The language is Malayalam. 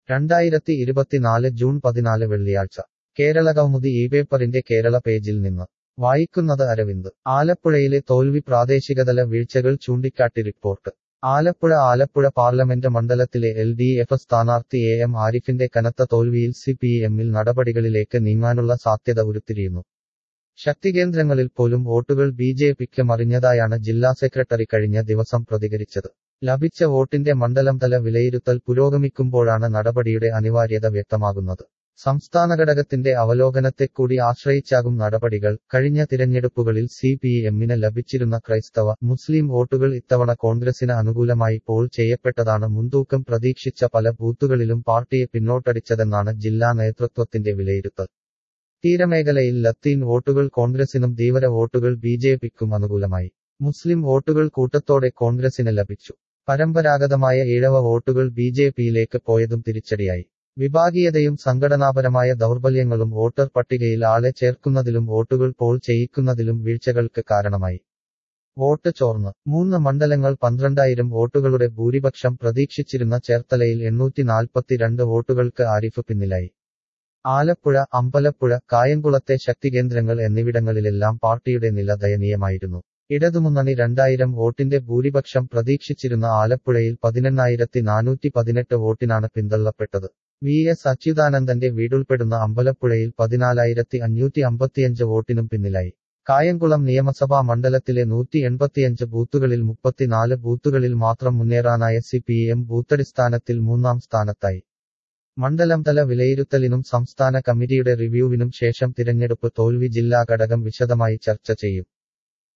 രണ്ടായിരത്തി ഇരുപത്തിനാല് ജൂൺ പതിനാല് വെള്ളിയാഴ്ച കേരളകൗമുദി ഈ പേപ്പറിന്റെ കേരള പേജിൽ നിന്ന് വായിക്കുന്നത് അരവിന്ദ് ആലപ്പുഴയിലെ തോൽവി പ്രാദേശികതല വീഴ്ചകൾ ചൂണ്ടിക്കാട്ടി റിപ്പോർട്ട് ആലപ്പുഴ ആലപ്പുഴ പാർലമെന്റ് മണ്ഡലത്തിലെ എൽ ഡി എഫ് സ്ഥാനാർത്ഥി എ എം ആരിഫിന്റെ കനത്ത തോൽവിയിൽ സി പി എമ്മിൽ നടപടികളിലേക്ക് നീങ്ങാനുള്ള സാധ്യത ഉരുത്തിരിയുന്നു ശക്തികേന്ദ്രങ്ങളിൽ പോലും വോട്ടുകൾ ബി ജെ പിക്ക് മറിഞ്ഞതായാണ് ജില്ലാ സെക്രട്ടറി കഴിഞ്ഞ ദിവസം പ്രതികരിച്ചത് ലഭിച്ച വോട്ടിന്റെ മണ്ഡലം തല വിലയിരുത്തൽ പുരോഗമിക്കുമ്പോഴാണ് നടപടിയുടെ അനിവാര്യത വ്യക്തമാകുന്നത് സംസ്ഥാന ഘടകത്തിന്റെ അവലോകനത്തെക്കൂടി ആശ്രയിച്ചാകും നടപടികൾ കഴിഞ്ഞ തിരഞ്ഞെടുപ്പുകളിൽ സി പി എമ്മിന് ലഭിച്ചിരുന്ന ക്രൈസ്തവ മുസ്ലിം വോട്ടുകൾ ഇത്തവണ കോൺഗ്രസിന് അനുകൂലമായി പോൾ ചെയ്യപ്പെട്ടതാണ് മുൻതൂക്കം പ്രതീക്ഷിച്ച പല ബൂത്തുകളിലും പാർട്ടിയെ പിന്നോട്ടടിച്ചതെന്നാണ് ജില്ലാ നേതൃത്വത്തിന്റെ വിലയിരുത്തൽ തീരമേഖലയിൽ ലത്തീൻ വോട്ടുകൾ കോൺഗ്രസിനും ധീവര വോട്ടുകൾ ബി ജെ പിക്കും അനുകൂലമായി മുസ്ലിം വോട്ടുകൾ കൂട്ടത്തോടെ കോൺഗ്രസിന് ലഭിച്ചു പരമ്പരാഗതമായ ഈഴവ വോട്ടുകൾ ബി ജെ പിയിലേക്ക് പോയതും തിരിച്ചടിയായി വിഭാഗീയതയും സംഘടനാപരമായ ദൗർബല്യങ്ങളും വോട്ടർ പട്ടികയിൽ ആളെ ചേർക്കുന്നതിലും വോട്ടുകൾ പോൾ ചെയ്യിക്കുന്നതിലും വീഴ്ചകൾക്ക് കാരണമായി വോട്ട് ചോർന്ന് മൂന്ന് മണ്ഡലങ്ങൾ പന്ത്രണ്ടായിരം വോട്ടുകളുടെ ഭൂരിപക്ഷം പ്രതീക്ഷിച്ചിരുന്ന ചേർത്തലയിൽ എണ്ണൂറ്റി നാൽപ്പത്തിരണ്ട് വോട്ടുകൾക്ക് ആരിഫ് പിന്നിലായി ആലപ്പുഴ അമ്പലപ്പുഴ കായംകുളത്തെ ശക്തികേന്ദ്രങ്ങൾ എന്നിവിടങ്ങളിലെല്ലാം പാർട്ടിയുടെ നില ദയനീയമായിരുന്നു ഇടതുമുന്നണി രണ്ടായിരം വോട്ടിന്റെ ഭൂരിപക്ഷം പ്രതീക്ഷിച്ചിരുന്ന ആലപ്പുഴയിൽ പതിനെണ്ണായിരത്തി നാനൂറ്റി പതിനെട്ട് വോട്ടിനാണ് പിന്തള്ളപ്പെട്ടത് വി എസ് അച്യുതാനന്ദന്റെ വീടുൾപ്പെടുന്ന അമ്പലപ്പുഴയിൽ പതിനാലായിരത്തി അഞ്ഞൂറ്റി അമ്പത്തിയഞ്ച് വോട്ടിനും പിന്നിലായി കായംകുളം നിയമസഭാ മണ്ഡലത്തിലെ നൂറ്റി എൺപത്തിയഞ്ച് ബൂത്തുകളിൽ മുപ്പത്തിനാല് ബൂത്തുകളിൽ മാത്രം മുന്നേറാനായ സി പി എം ബൂത്തടിസ്ഥാനത്തിൽ മൂന്നാം സ്ഥാനത്തായി മണ്ഡലം തല വിലയിരുത്തലിനും സംസ്ഥാന കമ്മിറ്റിയുടെ റിവ്യൂവിനും ശേഷം തിരഞ്ഞെടുപ്പ് തോൽവി ജില്ലാ ഘടകം വിശദമായി ചർച്ച ചെയ്യും